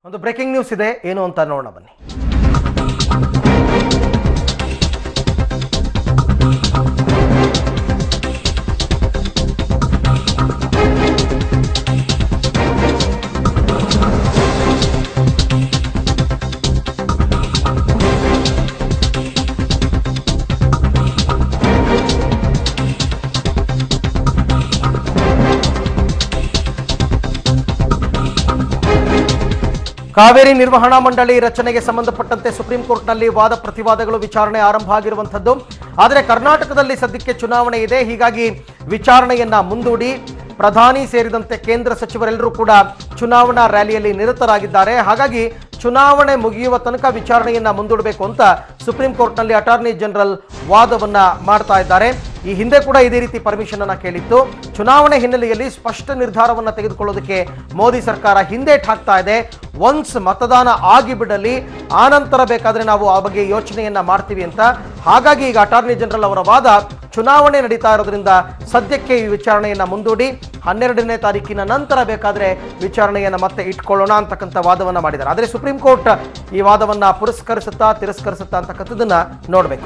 ಒಂದು breaking news ಇದೆ ಏನು ಅಂತ ನೋಡೋಣ ಬನ್ನಿ ಕಾವೇರಿ ನಿರ್ವಹಣಾ ಮಂಡಳಿ ರಚನೆಗೆ ಸಂಬಂಧಪಟ್ಟಂತೆ ಸುಪ್ರೀಂ ಕೋರ್ಟ್ನಲ್ಲಿ ವಾದ ಪ್ರತಿವಾದಗಳು ವಿಚಾರಣೆ ಆರಂಭ ಆಗಿರುವಂಥದ್ದು ಆದರೆ ಕರ್ನಾಟಕದಲ್ಲಿ ಸದ್ಯಕ್ಕೆ ಚುನಾವಣೆ ಇದೆ ಹೀಗಾಗಿ ವಿಚಾರಣೆಯನ್ನ ಮುಂದೂಡಿ ಪ್ರಧಾನಿ ಸೇರಿದಂತೆ ಕೇಂದ್ರ ಸಚಿವರೆಲ್ಲರೂ ಕೂಡ ಚುನಾವಣಾ ರ್ಯಾಲಿಯಲ್ಲಿ ನಿರತರಾಗಿದ್ದಾರೆ ಹಾಗಾಗಿ ಚುನಾವಣೆ ಮುಗಿಯುವ ತನಕ ವಿಚಾರಣೆಯನ್ನ ಮುಂದೂಡಬೇಕು ಅಂತ ಸುಪ್ರೀಂ ಕೋರ್ಟ್ನಲ್ಲಿ ಅಟಾರ್ನಿ ಜನರಲ್ ವಾದವನ್ನ ಮಾಡ್ತಾ ಇದ್ದಾರೆ ಈ ಹಿಂದೆ ಕೂಡ ಇದೇ ರೀತಿ ಪರ್ಮಿಷನ್ ಅನ್ನ ಕೇಳಿತ್ತು ಚುನಾವಣೆ ಹಿನ್ನೆಲೆಯಲ್ಲಿ ಸ್ಪಷ್ಟ ನಿರ್ಧಾರವನ್ನ ತೆಗೆದುಕೊಳ್ಳೋದಕ್ಕೆ ಮೋದಿ ಸರ್ಕಾರ ಹಿಂದೇಟ್ ಹಾಕ್ತಾ ಇದೆ ಒನ್ಸ್ ಮತದಾನ ಆಗಿಬಿಡಲಿ ಆನಂತರ ಬೇಕಾದ್ರೆ ನಾವು ಆ ಬಗ್ಗೆ ಯೋಚನೆಯನ್ನ ಮಾಡ್ತೀವಿ ಅಂತ ಹಾಗಾಗಿ ಈಗ ಅಟಾರ್ನಿ ಜನರಲ್ ಅವರ ವಾದ ಚುನಾವಣೆ ನಡೀತಾ ಇರೋದ್ರಿಂದ ಸದ್ಯಕ್ಕೆ ಈ ವಿಚಾರಣೆಯನ್ನ ಮುಂದೂಡಿ ಹನ್ನೆರಡನೇ ತಾರೀಕಿನ ನಂತರ ಬೇಕಾದ್ರೆ ವಿಚಾರಣೆಯನ್ನ ಮತ್ತೆ ಇಟ್ಕೊಳ್ಳೋಣ ಅಂತಕ್ಕಂಥ ವಾದವನ್ನ ಮಾಡಿದ್ದಾರೆ ಆದರೆ ಸುಪ್ರೀಂ ಕೋರ್ಟ್ ಈ ವಾದವನ್ನ ಪುರಸ್ಕರಿಸುತ್ತಾ ತಿರಸ್ಕರಿಸುತ್ತಾ ಅಂತಕ್ಕಂಥದ್ದನ್ನ ನೋಡಬೇಕು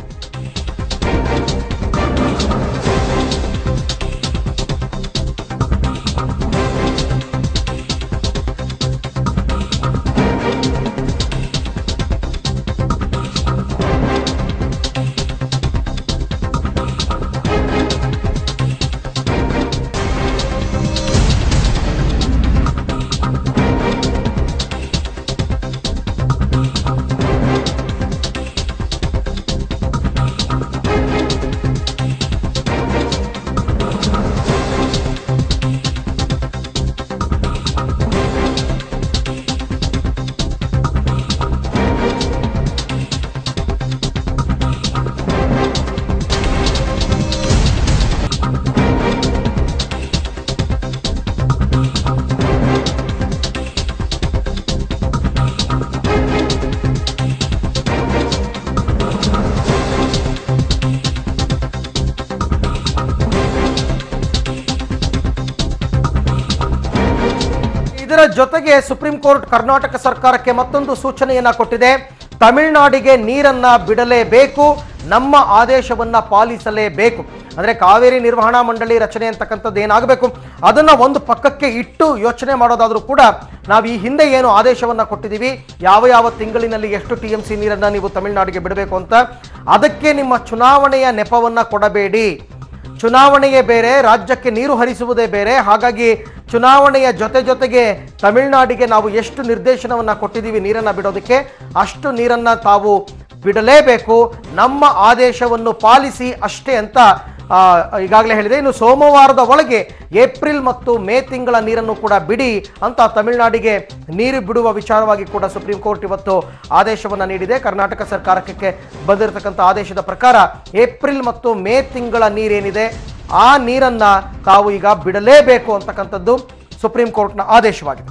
ಇದರ ಜೊತೆಗೆ ಸುಪ್ರೀಂ ಕೋರ್ಟ್ ಕರ್ನಾಟಕ ಸರ್ಕಾರಕ್ಕೆ ಮತ್ತೊಂದು ಸೂಚನೆಯನ್ನ ಕೊಟ್ಟಿದೆ ತಮಿಳುನಾಡಿಗೆ ನೀರನ್ನ ಬಿಡಲೇಬೇಕು ನಮ್ಮ ಆದೇಶವನ್ನ ಪಾಲಿಸಲೇಬೇಕು ಅಂದ್ರೆ ಕಾವೇರಿ ನಿರ್ವಹಣಾ ಮಂಡಳಿ ರಚನೆ ಅಂತಕ್ಕಂಥದ್ದು ಏನಾಗಬೇಕು ಅದನ್ನ ಒಂದು ಪಕ್ಕಕ್ಕೆ ಇಟ್ಟು ಯೋಚನೆ ಮಾಡೋದಾದ್ರೂ ಕೂಡ ನಾವು ಈ ಹಿಂದೆ ಏನು ಆದೇಶವನ್ನ ಕೊಟ್ಟಿದ್ದೀವಿ ಯಾವ ಯಾವ ತಿಂಗಳಿನಲ್ಲಿ ಎಷ್ಟು ಟಿ ಎಂ ಸಿ ನೀರನ್ನ ನೀವು ತಮಿಳುನಾಡಿಗೆ ಬಿಡಬೇಕು ಅಂತ ಅದಕ್ಕೆ ನಿಮ್ಮ ಚುನಾವಣೆಯ ನೆಪವನ್ನ ಕೊಡಬೇಡಿ ಚುನಾವಣೆಯೇ ಬೇರೆ ರಾಜ್ಯಕ್ಕೆ ನೀರು ಹರಿಸುವುದೇ ಬೇರೆ ಹಾಗಾಗಿ ಚುನಾವಣೆಯ ಜೊತೆ ಜೊತೆಗೆ ತಮಿಳುನಾಡಿಗೆ ನಾವು ಎಷ್ಟು ನಿರ್ದೇಶನವನ್ನ ಕೊಟ್ಟಿದ್ದೀವಿ ನೀರನ್ನ ಬಿಡೋದಕ್ಕೆ ಅಷ್ಟು ನೀರನ್ನ ತಾವು ಬಿಡಲೇಬೇಕು ನಮ್ಮ ಆದೇಶವನ್ನು ಪಾಲಿಸಿ ಅಷ್ಟೇ ಅಂತ ಆ, ಈಗಾಗಲೇ ಹೇಳಿದೆ ಇನ್ನು ಸೋಮವಾರದ ಒಳಗೆ ಏಪ್ರಿಲ್ ಮತ್ತು ಮೇ ತಿಂಗಳ ನೀರನ್ನು ಕೂಡ ಬಿಡಿ ಅಂತ ತಮಿಳುನಾಡಿಗೆ ನೀರು ಬಿಡುವ ವಿಚಾರವಾಗಿ ಕೂಡ ಸುಪ್ರೀಂ ಕೋರ್ಟ್ ಇವತ್ತು ಆದೇಶವನ್ನು ನೀಡಿದೆ ಕರ್ನಾಟಕ ಸರ್ಕಾರಕ್ಕೆ ಬಂದಿರತಕ್ಕಂಥ ಆದೇಶದ ಪ್ರಕಾರ ಏಪ್ರಿಲ್ ಮತ್ತು ಮೇ ತಿಂಗಳ ನೀರೇನಿದೆ ಆ ನೀರನ್ನ ತಾವು ಈಗ ಬಿಡಲೇಬೇಕು ಅಂತಕ್ಕಂಥದ್ದು ಸುಪ್ರೀಂ ಕೋರ್ಟ್ನ ಆದೇಶವಾಗಿದೆ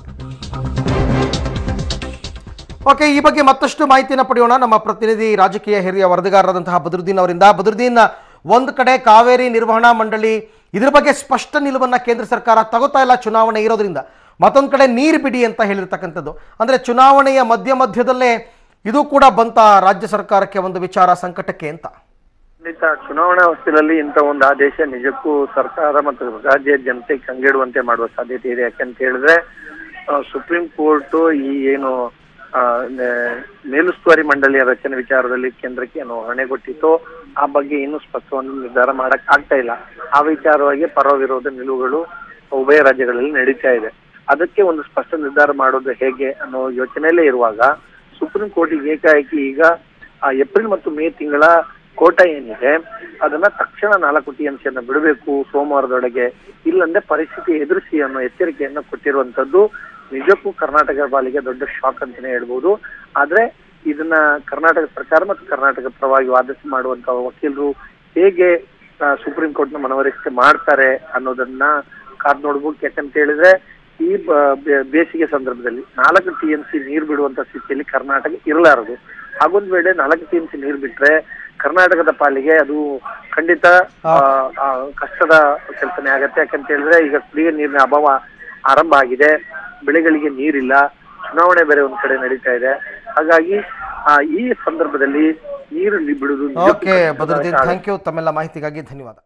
ಓಕೆ ಈ ಬಗ್ಗೆ ಮತ್ತಷ್ಟು ಮಾಹಿತಿಯನ್ನು ಪಡೆಯೋಣ ನಮ್ಮ ಪ್ರತಿನಿಧಿ ರಾಜಕೀಯ ಹಿರಿಯ ವರದಿಗಾರರಾದಂತಹ ಬದರುದ್ದೀನ್ ಅವರಿಂದ ಬದರುದ್ದೀನ್ ಒಂದು ಕಡೆ ಕಾವೇರಿ ನಿರ್ವಹಣಾ ಮಂಡಳಿ ಇದ್ರ ಬಗ್ಗೆ ಸ್ಪಷ್ಟ ನಿಲುವನ್ನ ಕೇಂದ್ರ ಸರ್ಕಾರ ತಗೋತಾ ಇಲ್ಲ ಚುನಾವಣೆ ಇರೋದ್ರಿಂದ ಮತ್ತೊಂದು ಕಡೆ ನೀರು ಬಿಡಿ ಅಂತ ಹೇಳಿರ್ತಕ್ಕಂಥದ್ದು ಅಂದ್ರೆ ಚುನಾವಣೆಯ ಮಧ್ಯ ಮಧ್ಯದಲ್ಲೇ ಇದು ಕೂಡ ಬಂತ ರಾಜ್ಯ ಸರ್ಕಾರಕ್ಕೆ ಒಂದು ವಿಚಾರ ಸಂಕಟಕ್ಕೆ ಅಂತ ಖಂಡಿತ ಚುನಾವಣಾ ಹೊತ್ತಿನಲ್ಲಿ ಇಂಥ ಒಂದು ಆದೇಶ ನಿಜಕ್ಕೂ ಸರ್ಕಾರ ಮತ್ತು ರಾಜ್ಯ ಜನತೆ ಕಂಗೆಡುವಂತೆ ಮಾಡುವ ಸಾಧ್ಯತೆ ಇದೆ ಯಾಕಂತ ಹೇಳಿದ್ರೆ ಆ, ಸುಪ್ರೀಂ ಕೋರ್ಟ್ ಈ ಏನು ಆ, ನೆ- ಮೇಲುಸ್ತುವಾರಿ ಮಂಡಳಿಯ ರಚನೆ ವಿಚಾರದಲ್ಲಿ ಕೇಂದ್ರಕ್ಕೆ ಏನು ಹೊಣೆಗೊಟ್ಟಿತ್ತು ಆ ಬಗ್ಗೆ ಇನ್ನೂ ಸ್ಪಷ್ಟವನ್ನು ನಿರ್ಧಾರ ಮಾಡಕ್ ಆಗ್ತಾ ಇಲ್ಲ ಆ ವಿಚಾರವಾಗಿ ಪರ ವಿರೋಧ ನಿಲುವುಗಳು ಉಭಯ ರಾಜ್ಯಗಳಲ್ಲಿ ನಡೀತಾ ಇದೆ ಅದಕ್ಕೆ ಒಂದು ಸ್ಪಷ್ಟ ನಿರ್ಧಾರ ಮಾಡೋದು ಹೇಗೆ ಅನ್ನೋ ಯೋಚನೆಯಲ್ಲೇ ಇರುವಾಗ ಸುಪ್ರೀಂ ಕೋರ್ಟ್ ಏಕಾಏಕಿ ಈಗ ಆ ಏಪ್ರಿಲ್ ಮತ್ತು ಮೇ ತಿಂಗಳ ಕೋಟ ಏನಿದೆ ಅದನ್ನ ತಕ್ಷಣ ನಾಲ್ಕು ಟಿ ಎಂ ಸಿಯನ್ನ ಬಿಡಬೇಕು ಸೋಮವಾರದೊಳಗೆ ಇಲ್ಲಂದ್ರೆ ಪರಿಸ್ಥಿತಿ ಎದುರಿಸಿ ಅನ್ನೋ ಎಚ್ಚರಿಕೆಯನ್ನ ಕೊಟ್ಟಿರುವಂತದ್ದು ನಿಜಕ್ಕೂ ಕರ್ನಾಟಕ ಪಾಲಿಗೆ ದೊಡ್ಡ ಶಾಕ್ ಅಂತಾನೆ ಹೇಳ್ಬೋದು ಆದ್ರೆ ಇದನ್ನ ಕರ್ನಾಟಕ ಸರ್ಕಾರ ಮತ್ತು ಕರ್ನಾಟಕ ಪರವಾಗಿ ವಾದಿಸಿ ಮಾಡುವಂತ ವಕೀಲರು ಹೇಗೆ ಆ, ಸುಪ್ರೀಂ ಕೋರ್ಟ್ ನ ಮನವರಿಕೆ ಮಾಡ್ತಾರೆ ಅನ್ನೋದನ್ನ ಕಾದ್ ನೋಡ್ಬೇಕು ಯಾಕಂತ ಹೇಳಿದ್ರೆ ಈ ಬ- ಬೆ- ಬೇಸಿಗೆ ಸಂದರ್ಭದಲ್ಲಿ ನಾಲ್ಕು ಟಿ ಎಂ ಸಿ ನೀರು ಬಿಡುವಂತ ಸ್ಥಿತಿಯಲ್ಲಿ ಕರ್ನಾಟಕ ಇರಲಾರದು ಹಾಗೊಂದ್ ವೇಳೆ ನಾಲ್ಕು ಟಿ ಎಂ ಸಿ ನೀರು ಬಿಟ್ರೆ ಕರ್ನಾಟಕದ ಪಾಲಿಗೆ ಅದು ಖಂಡಿತ ಆ, ಆ, ಕಷ್ಟದ ಕೆಲಸನೇ ಆಗತ್ತೆ ಯಾಕಂತ ಹೇಳಿದ್ರೆ ಈಗ ಕುಡಿಯೋ ನೀರಿನ ಅಭಾವ ಆರಂಭ ಆಗಿದೆ ಬೆಳೆಗಳಿಗೆ ನೀರಿಲ್ಲ ಚುನಾವಣೆ ಬೇರೆ ಒಂದ್ ಕಡೆ ನಡೀತಾ ಇದೆ ಹಾಗಾಗಿ ಆ, ಈ ಸಂದರ್ಭದಲ್ಲಿ ನೀರು ಬಿಡುವುದು ನಿಜಕ್ಕೂ ಓಕೆ ಬದರುದ್ದೀನ್ ಕಷ್ಟಕರ ಥ್ಯಾಂಕ್ ಯು ತಮ್ಮೆಲ್ಲ ಮಾಹಿತಿಗಾಗಿ ಧನ್ಯವಾದ